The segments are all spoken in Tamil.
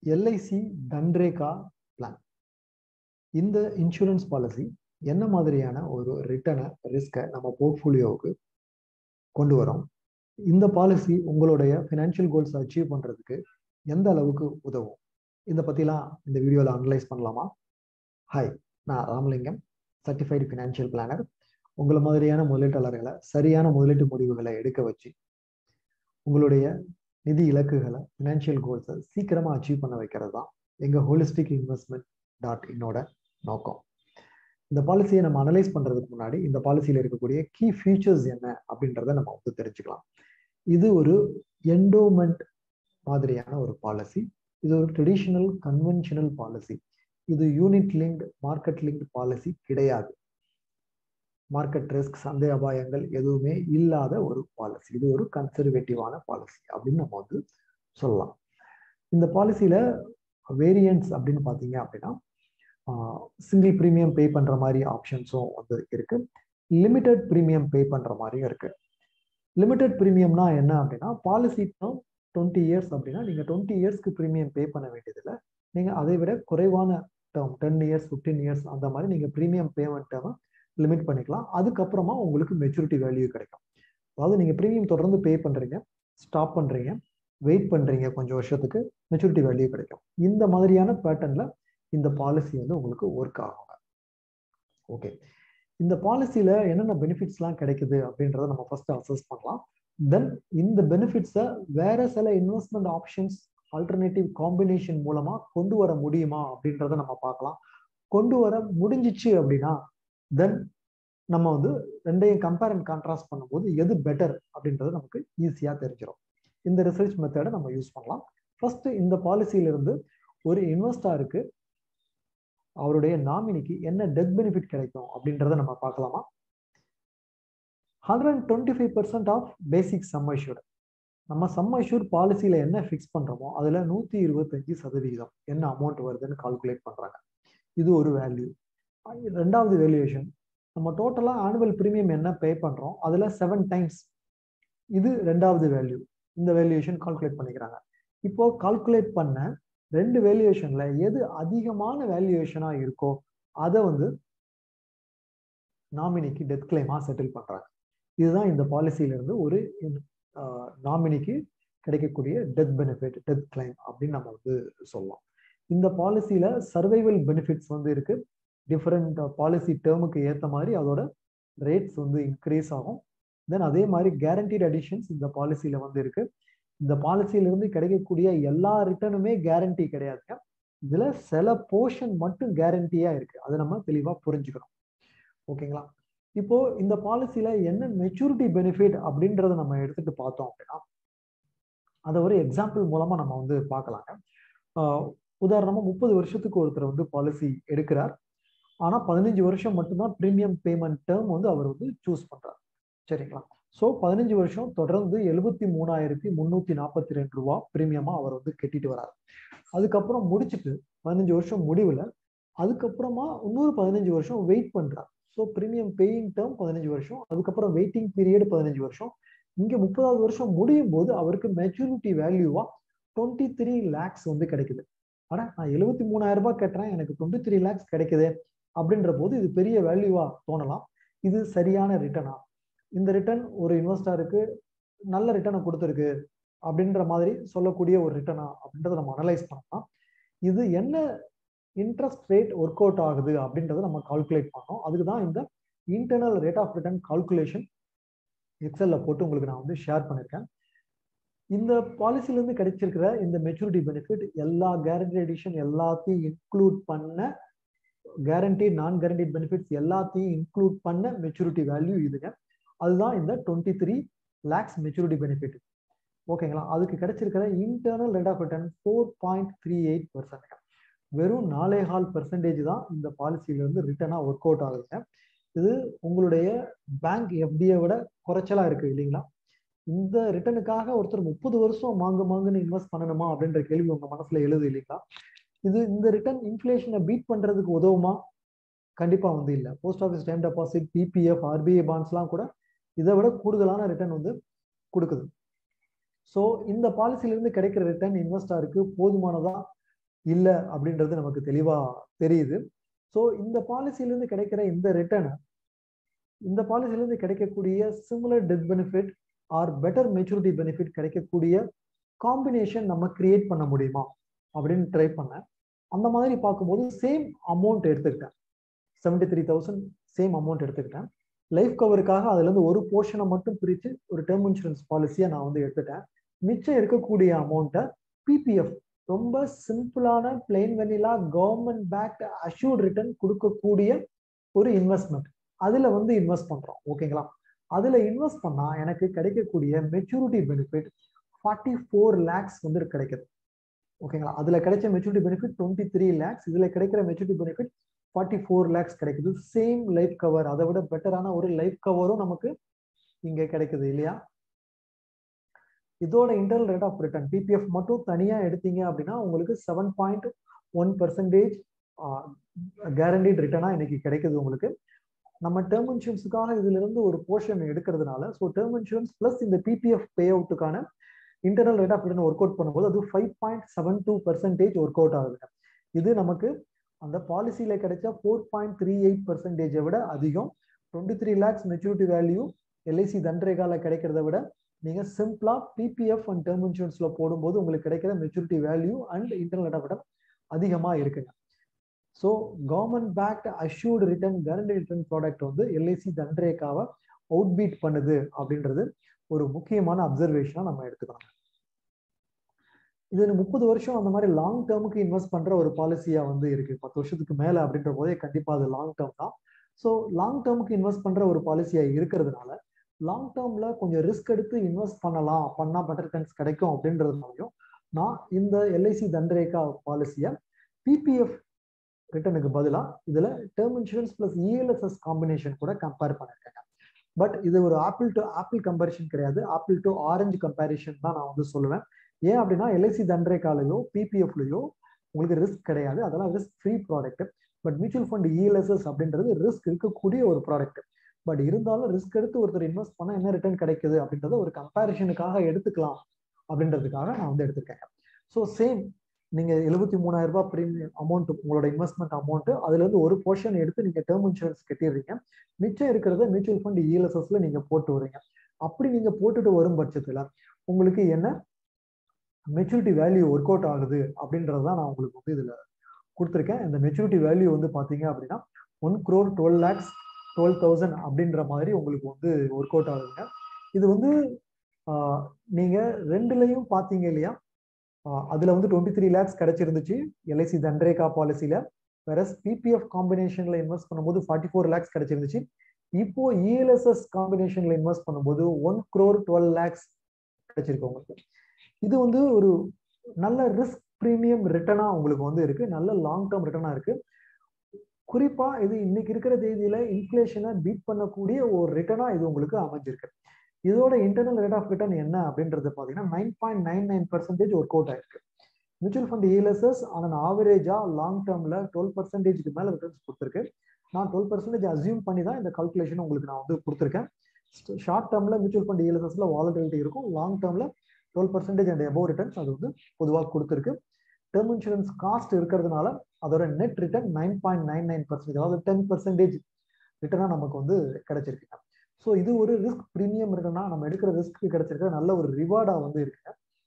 எல்ஐசி தன்ரேகா பிளான் இந்த இன்சூரன்ஸ் பாலிசி என்ன மாதிரியான ஒரு ரிட்டனை ரிஸ்கை நம்ம போர்ட்ஃபோலியோவுக்கு கொண்டு வரோம் இந்த பாலிசி உங்களுடைய ஃபினான்ஷியல் கோல்ஸ் அச்சீவ் பண்ணுறதுக்கு எந்த அளவுக்கு உதவும் இதை பற்றிலாம் இந்த வீடியோவில் அனலைஸ் பண்ணலாமா ஹாய் நான் ராமலிங்கம் சர்டிஃபைடு ஃபினான்ஷியல் பிளானர் உங்களை மாதிரியான முதலீட்டாளர்களை சரியான முதலீட்டு முடிவுகளை எடுக்க வச்சு உங்களுடைய நிதி இலக்குகளை ஃபினான்ஷியல் கோல்ஸை சீக்கிரமாக அச்சீவ் பண்ண வைக்கிறது தான் எங்கள் ஹோலிஸ்டிக் இன்வெஸ்ட்மெண்ட் டாட் இன்னோட நோக்கம் இந்த பாலிசியை நம்ம அனலைஸ் பண்ணுறதுக்கு முன்னாடி இந்த பாலிசியில் இருக்கக்கூடிய கீ ஃபீச்சர்ஸ் என்ன அப்படின்றத நம்ம வந்து தெரிஞ்சுக்கலாம் இது ஒரு என்டோமெண்ட் மாதிரியான ஒரு பாலிசி இது ஒரு ட்ரெடிஷ்னல் கன்வென்ஷனல் பாலிசி இது unit linked market linked policy கிடையாது மார்க்கெட் ரிஸ்க் சந்தை அபாயங்கள் எதுவுமே இல்லாத ஒரு பாலிசி இது ஒரு கன்சர்வேட்டிவான பாலிசி அப்படின்னு நம்ம வந்து சொல்லலாம் இந்த பாலிசியில வேரியன்ஸ் அப்படின்னு பார்த்தீங்க அப்படின்னா சிங்கிள் ப்ரீமியம் பே பண்ற மாதிரி ஆப்ஷன்ஸும் வந்து இருக்கு லிமிடெட் ப்ரீமியம் பே பண்ற மாதிரியும் இருக்கு லிமிடெட் ப்ரீமியம்னா என்ன அப்படின்னா பாலிசி டேர்ம் டுவெண்ட்டி இயர்ஸ் அப்படின்னா நீங்க டுவெண்ட்டி இயர்ஸ்க்கு ப்ரீமியம் பே பண்ண வேண்டியதில்லை நீங்க அதை விட குறைவான term ten years fifteen years அந்த மாதிரி நீங்க ப்ரீமியம் பேமெண்ட் டேர்மை லிமிட் பண்ணிக்கலாம் அதுக்கப்புறமா உங்களுக்கு மெச்சூரிட்டி வேல்யூ கிடைக்கும் அதாவது நீங்கள் ப்ரீமியம் தொடர்ந்து பே பண்ணுறீங்க ஸ்டாப் பண்ணுறீங்க வெயிட் பண்ணுறீங்க கொஞ்சம் வருஷத்துக்கு மெச்சூரிட்டி வேல்யூ கிடைக்கும் இந்த மாதிரியான பேட்டர்னில் இந்த பாலிசி வந்து உங்களுக்கு ஒர்க் ஆகுங்க ஓகே இந்த பாலிசியில் என்னென்ன பெனிஃபிட்ஸ்லாம் கிடைக்குது அப்படின்றத நம்ம ஃபர்ஸ்ட் அசஸ் பண்ணலாம் தென் இந்த பெனிஃபிட்ஸை வேற சில இன்வெஸ்ட்மெண்ட் ஆப்ஷன்ஸ் ஆல்டர்னேட்டிவ் காம்பினேஷன் மூலமாக கொண்டு வர முடியுமா அப்படின்றத நம்ம பார்க்கலாம் கொண்டு வர முடிஞ்சிச்சு அப்படின்னா தென் நம்ம வந்து ரெண்டையும் கம்பேர் அண்ட் கான்ட்ராஸ்ட் பண்ணும்போது எது பெட்டர் அப்படின்றது நமக்கு ஈஸியாக தெரிஞ்சிடும் இந்த ரிசர்ச் மெத்தடை நம்ம யூஸ் பண்ணலாம் ஃபர்ஸ்ட் இந்த பாலிசியிலிருந்து ஒரு இன்வெஸ்டாருக்கு அவருடைய நாமினிக்கு என்ன டெத் பெனிஃபிட் கிடைக்கும் அப்படின்றத நம்ம பார்க்கலாமா hundred and twenty five percent of basic sum assured நம்ம சம் அஷ்யூர் பாலிசியில் என்ன ஃபிக்ஸ் பண்ணுறோமோ அதில் நூற்றி இருபத்தஞ்சு சதவிகிதம் என்ன அமௌண்ட் வருதுன்னு கால்குலேட் பண்ணுறாங்க இது ஒரு வேல்யூ ரெண்டாவது வேல்யூவேஷன் நம்ம டோட்டலாக ஆனுவல் ப்ரீமியம் என்ன பே பண்ணுறோம் அதில் செவன் டைம்ஸ் இது ரெண்டாவது வேல்யூ இந்த வேல்யூவேஷன் கால்குலேட் பண்ணிக்கிறாங்க இப்போ கால்குலேட் பண்ண ரெண்டு வேல்யூவேஷன்ல எது அதிகமான வேல்யூவேஷனாக இருக்கோ அதை வந்து நாமினிக்கு டெத் கிளைமா செட்டில் பண்றாங்க இதுதான் இந்த பாலிசியிலிருந்து ஒரு நாமினிக்கு கிடைக்கக்கூடிய டெத் பெனிஃபிட் டெத் கிளைம் அப்படின்னு நம்ம வந்து சொல்லலாம் இந்த பாலிசியில சர்வைவல் பெனிஃபிட்ஸ் வந்து இருக்கு டிஃப்ரெண்ட் பாலிசி டேர்முக்கு ஏற்ற மாதிரி அதோட ரேட்ஸ் வந்து இன்க்ரீஸ் ஆகும் தென் அதே மாதிரி கேரண்டீட் அடிஷன்ஸ் இந்த பாலிசியில வந்து இருக்கு இந்த பாலிசியிலிருந்து கிடைக்கக்கூடிய எல்லா ரிட்டர்னுமே கேரண்டி கிடையாதுங்க இதுல சில போர்ஷன் மட்டும் கேரண்டியா இருக்கு அதை நம்ம தெளிவா புரிஞ்சுக்கணும் ஓகேங்களா இப்போ இந்த பாலிசியில என்ன மெச்சூரிட்டி பெனிஃபிட் அப்படின்றத நம்ம எடுத்துட்டு பார்த்தோம் அப்படின்னா அதை ஒரு எக்ஸாம்பிள் மூலமா நம்ம வந்து பார்க்கலாங்க உதாரணமா முப்பது வருஷத்துக்கு ஒருத்தர் வந்து பாலிசி எடுக்கிறார் ஆனா பதினஞ்சு வருஷம் மட்டும்தான் ப்ரீமியம் பேமெண்ட் டேர்ம் வந்து அவர் வந்து சூஸ் பண்றார் சரிங்களா ஸோ பதினஞ்சு வருஷம் தொடர்ந்து எழுபத்தி மூணாயிரத்தி முந்நூற்றி நாற்பத்தி ரெண்டு ரூபா ப்ரீமியமாக அவர் வந்து கட்டிட்டு வரார் அதுக்கப்புறம் முடிச்சுட்டு பதினஞ்சு வருஷம் முடிவில் அதுக்கப்புறமா இன்னொரு பதினஞ்சு வருஷம் வெயிட் பண்ணுறார் ஸோ ப்ரீமியம் பேயிங் டேர்ம் பதினஞ்சு வருஷம் அதுக்கப்புறம் வெயிட்டிங் பீரியட் பதினஞ்சு வருஷம் இங்கே முப்பதாவது வருஷம் முடியும் போது அவருக்கு மெச்சூரிட்டி வேல்யூவா டுவெண்ட்டி த்ரீ லேக்ஸ் வந்து கிடைக்குது ஆனால் நான் எழுபத்தி மூணாயிரம் ரூபாய் கட்டுறேன் எனக்கு டுவெண்ட்டி த்ரீ லேக்ஸ் கிடைக்குது அப்படின்ற போது இது பெரிய வேல்யூவா தோணலாம் இது சரியான ரிட்டர்னா இந்த ரிட்டர்ன் ஒரு இன்வெஸ்டருக்கு நல்ல ரிட்டர்னை கொடுத்துருக்கு அப்படின்ற மாதிரி சொல்லக்கூடிய ஒரு ரிட்டர்னா அப்படின்றத நம்ம அனலைஸ் பண்ணலாம் இது என்ன இன்ட்ரெஸ்ட் ரேட் ஒர்க் அவுட் ஆகுது அப்படின்றத நம்ம கால்குலேட் பண்ணோம் அதுக்கு தான் இந்த internal rate of return calculation எக்ஸல்ல போட்டு உங்களுக்கு நான் வந்து ஷேர் பண்ணியிருக்கேன் இந்த பாலிசிலேருந்து கிடைச்சிருக்கிற இந்த மெச்சூரிட்டி பெனிஃபிட் எல்லா கேரண்டி எடிஷன் எல்லாத்தையும் இன்க்ளூட் பண்ண கேரண்டி நான் கேரண்டி பெனிஃபிட்ஸ் எல்லாத்தையும் இன்க்ளூட் பண்ண மெச்சூரிட்டி வேல்யூ இதுங்க அதுதான் இந்த twenty three lakhs maturity benefit ஓகேங்களா அதுக்கு கிடைச்சிருக்கிற internal rate of return four point three eight percent வெறும் நாலே ஹால் பெர்சன்டேஜ் தான் இந்த பாலிசியிலேருந்து ரிட்டர்னாக ஒர்க் அவுட் ஆகுதுங்க இது உங்களுடைய பேங்க் எஃப்டியை விட குறைச்சலாக இருக்கு இல்லைங்களா இந்த ரிட்டர்னுக்காக ஒருத்தர் முப்பது வருஷம் மாங்கு மாங்குன்னு இன்வெஸ்ட் பண்ணணுமா அப்படின்ற கேள்வி உங்க மனசுல எழுது இல்லைங்களா இது இந்த ரிட்டர்ன் இன்ஃபிளேஷனை பீட் பண்றதுக்கு உதவுமா கண்டிப்பா வந்து இல்லை post office time deposit PPF RBI பாண்ட்ஸ்லாம் கூட இதை விட கூடுதலான ரிட்டர்ன் வந்து கொடுக்குது ஸோ இந்த பாலிசியிலிருந்து கிடைக்கிற ரிட்டர்ன் இன்வெஸ்டாருக்கு போதுமானதா இல்லை அப்படின்றது நமக்கு தெளிவா தெரியுது ஸோ இந்த பாலிசியிலிருந்து கிடைக்கிற இந்த ரிட்டர்னை இந்த பாலிசியிலிருந்து கிடைக்கக்கூடிய similar death benefit or better maturity benefit கிடைக்கக்கூடிய காம்பினேஷன் நம்ம கிரியேட் பண்ண முடியுமா அப்படின்னு ட்ரை பண்ணேன் அந்த மாதிரி பார்க்கும்போது சேம் அமௌண்ட் எடுத்துக்கிட்டேன் seventy three thousand same amount எடுத்துக்கிட்டேன் லைஃப் கவருக்காக அதுலேருந்து ஒரு போர்ஷனை மட்டும் பிரித்து ஒரு டேர்ம் இன்சூரன்ஸ் பாலிசியை நான் வந்து எடுத்துட்டேன் மிச்சம் இருக்கக்கூடிய அமௌண்ட்டை பிபிஎஃப் ரொம்ப சிம்பிளான plain vanilla government backed assured return கொடுக்கக்கூடிய ஒரு இன்வெஸ்ட்மெண்ட் அதுல வந்து இன்வெஸ்ட் பண்றோம் ஓகேங்களா அதுல இன்வெஸ்ட் பண்ணா எனக்கு கிடைக்கக்கூடிய maturity benefit forty four lakhs வந்து கிடைக்குது ஓகேங்களா அதுல கிடைச்ச maturity benefit twenty three lakhs இதுல கிடைக்கிற maturity benefit forty four lakhs கிடைக்குது சேம் லைஃப் கவர் அதை விட பெட்டரான ஒரு லைஃப் கவரும் நமக்கு இங்க கிடைக்குது இல்லையா இதோட internal rate of return PPF மட்டும் தனியா எடுத்தீங்க அப்படின்னா உங்களுக்கு seven point one percentage guaranteed ரிட்டர்னா இன்னைக்கு கிடைக்குது உங்களுக்கு நம்ம டேர்ம் இன்சூரன்ஸுக்காக இதுல இருந்து ஒரு போர்ஷன் எடுக்கிறதுனால ஸோ டேர்ம் இன்சூரன்ஸ் பிளஸ் இந்த பிபிஎஃப் பே அவுட்டுக்கான internal rate of return work out பண்ணும்போது அது five point seven two percentage work out ஆகுதுங்க இது நமக்கு அந்த பாலிசியில கிடைச்ச ஃபோர் பாயிண்ட் த்ரீ எயிட் பர்சன்டேஜை விட அதிகம் twenty three lakhs maturity value LIC தன்ரேகால கிடைக்கிறத விட நீங்க சிம்பிளா பிபிஎஃப் அண்ட் டேர்ம் இன்சூரன்ஸ்ல போடும்போது உங்களுக்கு கிடைக்கிற maturity value and internal rate of return அதிகமா இருக்குங்க so government backed assured return guarantee return product வந்து எல்ஐசி தன்ரேகாவை அவுட் பீட் பண்ணுது அப்படின்றது ஒரு முக்கியமான அப்சர்வேஷனா நம்ம எடுத்துக்கலாம் இது முப்பது வருஷம் அந்த மாதிரி லாங் டேர்முக்கு இன்வெஸ்ட் பண்ற ஒரு பாலிசியா வந்து இருக்கு பத்து வருஷத்துக்கு மேல அப்படின்ற போதே கண்டிப்பா அது லாங் டேர்ம் தான் ஸோ லாங் டேர்முக்கு இன்வெஸ்ட் பண்ற ஒரு பாலிசியா இருக்கிறதுனால லாங் டேர்ம்ல கொஞ்சம் ரிஸ்க் எடுத்து இன்வெஸ்ட் பண்ணலாம் பண்ணா பெட்டர் ரிட்டர்ன்ஸ் கிடைக்கும் அப்படின்றதுனாலையும் நான் இந்த எல்ஐசி தன்ரேகா பாலிசியை பிபிஎஃப் ரிட்டர்னுக்கு பதிலாக இதுல term insurance plus ELSS combination கூட கம்பேர் பண்ணிருக்கேன் பட் இது ஒரு ஆப்பிள் டு ஆப்பிள் கம்பேரிஷன் கிடையாது ஆப்பிள் டு ஆரஞ்சு கம்பேரிஷன் தான் நான் வந்து சொல்லுவேன் ஏன் அப்படின்னா எல்ஐசி தன்ரேகாலையோ பிபிஎஃப்லையோ உங்களுக்கு ரிஸ்க் கிடையாது அதெல்லாம் risk free product but mutual fund ELSS அப்படின்றது ரிஸ்க் இருக்கக்கூடிய ஒரு ப்ராடக்ட் பட் இருந்தாலும் ரிஸ்க் எடுத்து ஒருத்தர் இன்வெஸ்ட் பண்ணால் என்ன ரிட்டர்ன் கிடைக்குது அப்படின்றத ஒரு கம்பேரிஷனுக்காக எடுத்துக்கலாம் அப்படின்றதுக்காக நான் வந்து எடுத்திருக்கேன் ஸோ சேம் நீங்க எழுபத்தி மூணாயிரம் ரூபாய் ப்ரீமியம் அமௌண்ட் உங்களோட இன்வெஸ்ட்மெண்ட் அமௌண்ட் அதுல இருந்து ஒரு போர்ஷன் எடுத்து நீங்க டேர்ம் இன்சூரன்ஸ் கட்டிடுறீங்க மிச்சம் இருக்கிறத மியூச்சுவல் ஃபண்ட் இஎல்எஸ்எஸ்ல நீங்க போட்டு வரீங்க அப்படி நீங்க போட்டுட்டு வரும் பட்சத்துல உங்களுக்கு என்ன மெச்சூரிட்டி வேல்யூ ஒர்க் அவுட் ஆகுது அப்படின்றது தான் நான் உங்களுக்கு வந்து இதுல கொடுத்துருக்கேன் இந்த மெச்சூரிட்டி வேல்யூ வந்து பாத்தீங்க அப்படின்னா one crore twelve lakhs twelve thousand அப்படின்ற மாதிரி உங்களுக்கு வந்து ஒர்க் அவுட் ஆகுதுங்க இது வந்து நீங்க ரெண்டுலையும் பாத்தீங்க இல்லையா அதுல வந்து டுவெண்ட்டி த்ரீ லேக்ஸ் கிடைச்சிருந்துச்சு எல்ஐசி தன்ரேகா பாலிசியில வேற பிபிஎஃப் காம்பினேஷன்ல இன்வெஸ்ட் பண்ணும்போது ஃபார்ட்டி ஃபோர் லேக்ஸ் கிடைச்சிருந்துச்சு இப்போ இஎல்எஸ்எஸ் காம்பினேஷன்ல இன்வெஸ்ட் பண்ணும்போது ஒன் க்ரோர் டுவெல் லேக்ஸ் கிடைச்சிருக்கு உங்களுக்கு இது வந்து ஒரு நல்ல ரிஸ்க் ப்ரீமியம் ரிட்டர்னா உங்களுக்கு வந்து இருக்கு நல்ல லாங் டேர்ம் ரிட்டர்னா இருக்கு குறிப்பா இது இன்னைக்கு இருக்கிற தேதியில இன்ஃபிளேஷனை பீட் பண்ணக்கூடிய ஒரு ரிட்டர்னா இது உங்களுக்கு அமைஞ்சிருக்கு இதோட இன்டர்னல் ரேட் ஆஃப் ரிட்டர்ன் என்ன அப்படின்றது பார்த்தீங்கன்னா nine point nine nine percentage work out ஆயிருக்கு மியூச்சுவல் ஃபண்ட் இஎல்எஸ்எஸ் ஆனால் ஆவரேஜா லாங் டேர்ம்ல டுவெல் பர்சன்டேஜ்க்கு மேல ரிட்டர்ன்ஸ் கொடுத்துருக்கு நான் டுவெல் பர்சன்டேஜ் அசியூம் பண்ணி தான் இந்த கால்குலேஷன் உங்களுக்கு நான் வந்து கொடுத்துருக்கேன் ஷார்ட் டேர்ம்ல மியூச்சுவல் ஃபண்ட் இஎல்எஸ்எஸ்ல வாலட்டிலிட்டி இருக்கும் லாங் டேர்ம்ல twelve percentage and above returns அது வந்து பொதுவாக கொடுத்துருக்கு டேர்ம் இன்சூரன்ஸ் காஸ்ட் இருக்கிறதுனால அதோட net return nine point nine nine percentage அதாவது டென் பர்சன்டேஜ் ரிட்டர்னா நமக்கு வந்து கிடைச்சிருக்கு ஸோ இது ஒரு ரிஸ்க் ப்ரீமியம் ரிட்டர்னா நம்ம எடுக்கிற ரிஸ்க்கு கிடைச்சிருக்கிற நல்ல ஒரு ரிவார்டா வந்து இருக்குங்க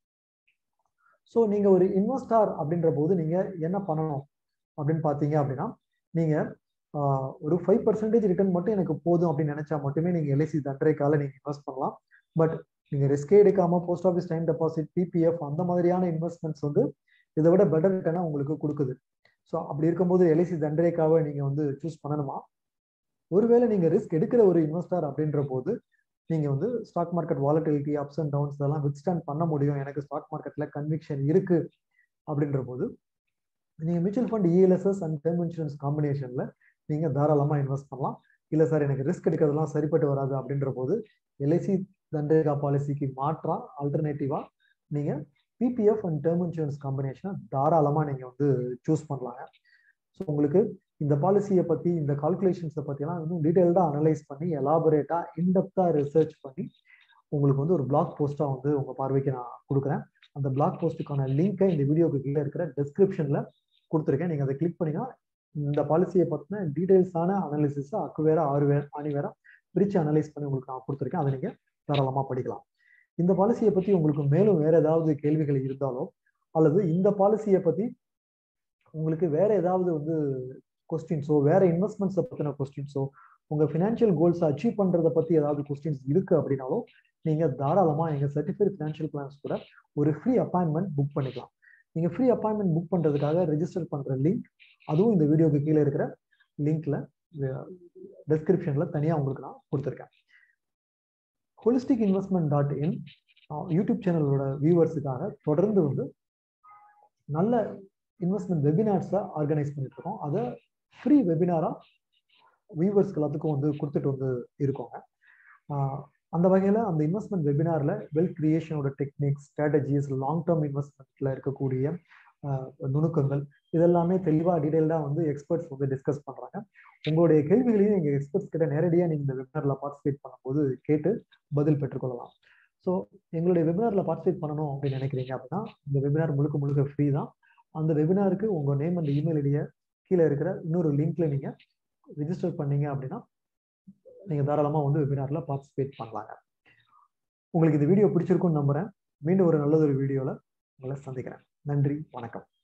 ஸோ நீங்க ஒரு இன்வெஸ்டார் அப்படின்ற போது நீங்க என்ன பண்ணணும் அப்படின்னு பார்த்தீங்க அப்படின்னா நீங்க ஒரு ஃபைவ் பர்சன்டேஜ் ரிட்டர்ன் மட்டும் எனக்கு போதும் அப்படின்னு நினைச்சா மட்டுமே நீங்க எல்ஐசி தண்டரைக்கால நீங்க இன்வெஸ்ட் பண்ணலாம் பட் நீங்க ரிஸ்கே எடுக்காம post office time deposit PPF அந்த மாதிரியான இன்வெஸ்ட்மெண்ட்ஸ் வந்து இதை விட பெட்டர் ரிட்டர்னா உங்களுக்கு கொடுக்குது ஸோ அப்படி இருக்கும்போது எல்ஐசி தண்டரைக்காவை நீங்க வந்து சூஸ் பண்ணணுமா ஒருவேளை நீங்க ரிஸ்க் எடுக்கிற ஒரு இன்வெஸ்டர் அப்படின்ற போது நீங்க வந்து stock market volatility ups and downs இதெல்லாம் வித்ஸ்டாண்ட் பண்ண முடியும் எனக்கு ஸ்டாக் மார்க்கெட்ல கன்விக்ஷன் இருக்கு அப்படின்ற போது நீங்க mutual fund ELSS and term insurance காம்பினேஷன்ல நீங்க தாராளமா இன்வெஸ்ட் பண்ணலாம் இல்ல சார் எனக்கு ரிஸ்க் எடுக்கிறதுலாம் சரிப்பட்டு வராது அப்படின்ற போது எல்ஐசி தண்டேகா பாலிசிக்கு மாற்றா ஆல்டர்னேட்டிவா நீங்க பிபிஎஃப் அண்ட் டேர்ம் இன்சூரன்ஸ் காம்பினேஷனை தாராளமா நீங்க வந்து சூஸ் பண்ணலாங்க ஸோ உங்களுக்கு இந்த பாலிசியை பத்தி இந்த கால்குலேஷன்ஸை பத்திலாம் இன்னும் டீட்டெயில்டா அனலைஸ் பண்ணி எலாபரேட்டா இன்டெப்தா ரிசர்ச் பண்ணி உங்களுக்கு வந்து ஒரு பிளாக் போஸ்டா வந்து உங்க பார்வைக்கு நான் கொடுக்குறேன் அந்த பிளாக் போஸ்ட்டுக்கான லிங்கை இந்த வீடியோக்கு கீழே இருக்கிற டிஸ்கிரிப்ஷன்ல கொடுத்துருக்கேன் நீங்க அதை கிளிக் பண்ணினா இந்த பாலிசியை பத்தின டீடைல்ஸான அனாலிசிஸ் அக்கு வேற ஆறு வேற அணி வேற பிரிச்சு அனலைஸ் பண்ணி உங்களுக்கு நான் கொடுத்துருக்கேன் அதை நீங்க தாராளமா படிக்கலாம் இந்த பாலிசியை பத்தி உங்களுக்கு மேலும் வேற ஏதாவது கேள்விகள் இருந்தாலோ அல்லது இந்த பாலிசியை பத்தி உங்களுக்கு வேற ஏதாவது வந்து கொஸ்டின்ஸோ வேற இன்வெஸ்ட்மெண்ட்ஸை பத்தின கொஸ்டின்ஸோ உங்க ஃபினான்ஷியல் கோல்ஸ் அச்சீவ் பண்றதை பத்தி ஏதாவது கொஸ்டின்ஸ் இருக்கு அப்படின்னாலும் நீங்க தாராளமா எங்க சர்டிஃபைட் ஃபினான்ஷியல் பிளான்ஸ் கூட ஒரு ஃப்ரீ அப்பாயின்மெண்ட் புக் பண்ணிக்கலாம் நீங்க ஃப்ரீ அப்பாயின்மெண்ட் புக் பண்றதுக்காக ரெஜிஸ்டர் பண்ற லிங்க் அதுவும் இந்த வீடியோக்கு கீழே இருக்கிற லிங்க்ல டெஸ்கிரிப்ஷன்ல தனியா உங்களுக்கு நான் கொடுத்துருக்கேன் holistic investment dot in YouTube சேனலோட வியூவர்ஸுக்காக தொடர்ந்து வந்து நல்ல இன்வெஸ்ட்மெண்ட் வெபினார்ஸை ஆர்கனைஸ் பண்ணிட்டு இருக்கோம் அதை ஃப்ரீ வெபினாரா வியூவர்ஸ்க்கு எல்லாத்துக்கும் வந்து கொடுத்துட்டு வந்து இருக்கோங்க அந்த வகையில் அந்த இன்வெஸ்ட்மெண்ட் வெபினாரில் வெல்த் கிரியேஷனோட டெக்னிக்ஸ் ஸ்ட்ராட்டஜிஸ் லாங் டேர்ம் இன்வெஸ்ட்மெண்ட்டில் இருக்கக்கூடிய நுணுக்கங்கள் இதெல்லாமே தெளிவாக டீடைல்டாக வந்து எக்ஸ்பர்ட்ஸ் வந்து டிஸ்கஸ் பண்ணுறாங்க உங்களுடைய கேள்விகளையும் எங்கள் எக்ஸ்பர்ட்ஸ் கிட்ட நேரடியாக நீங்கள் இந்த வெபினாரில் பார்ட்டிசிபேட் பண்ணும்போது கேட்டு பதில் பெற்றுக்கொள்ளலாம் ஸோ எங்களுடைய வெபினாரில் பார்ட்டிசிபேட் பண்ணணும் அப்படின்னு நினைக்கிறீங்க அப்படின்னா இந்த வெபினார் முழுக்க முழுக்க ஃப்ரீ தான் அந்த வெபினாருக்கு உங்கள் நேம் அண்ட் இமெயில் ஐடியை கீழே இருக்கிற இன்னொரு லிங்க்ல நீங்கள் ரிஜிஸ்டர் பண்ணீங்க அப்படின்னா நீங்கள் தாராளமாக வந்து வெபினாரில் பார்ட்டிசிபேட் பண்ணலாங்க உங்களுக்கு இந்த வீடியோ பிடிச்சிருக்கும்னு நம்புகிறேன் மீண்டும் ஒரு நல்லதொரு வீடியோவில் உங்களை சந்திக்கிறேன் நன்றி வணக்கம்